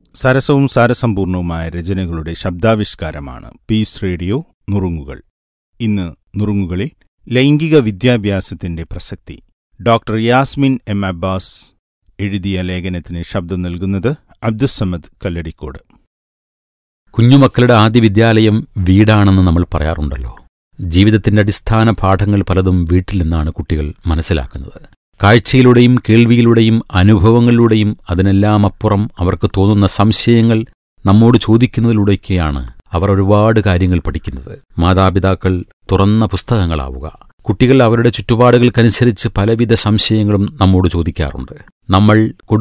സരസവും സാരസമ്പൂർണവുമായ രചനകളുടെ ശബ്ദാവിഷ്കാരമാണ് piece radio നുറുങ്ങുകൾ ഇന്ന് നുറുങ്ങുകളിൽ ലൈംഗിക വിദ്യാഭ്യാസത്തിന്റെ പ്രസക്തി ഡോക്ടർ യാസ്മിൻ എം അബ്ബാസ് എഴുതിയ ലേഖനത്തിന് ശബ്ദം നൽകുന്നത് അബ്ദുസമദ് കല്ലടിക്കോട് കുഞ്ഞുമക്കളുടെ ആദ്യ വിദ്യാലയം വീടാണെന്ന് നമ്മൾ പറയാറുണ്ടല്ലോ ജീവിതത്തിന്റെ അടിസ്ഥാന പാഠങ്ങൾ പലതും വീട്ടിൽ നിന്നാണ് കുട്ടികൾ മനസ്സിലാക്കുന്നത് കാഴ്ചയിലൂടെയും കേൾവിയിലൂടെയും അനുഭവങ്ങളിലൂടെയും അതിനെല്ലാം അപ്പുറം അവർക്ക് തോന്നുന്ന സംശയങ്ങൾ നമ്മോട് ചോദിക്കുന്നതിലൂടെയൊക്കെയാണ് അവർ ഒരുപാട് കാര്യങ്ങൾ പഠിക്കുന്നത് മാതാപിതാക്കൾ തുറന്ന പുസ്തകങ്ങളാവുക കുട്ടികൾ അവരുടെ ചുറ്റുപാടുകൾക്കനുസരിച്ച് പലവിധ സംശയങ്ങളും നമ്മോട് ചോദിക്കാറുണ്ട് നമ്മൾ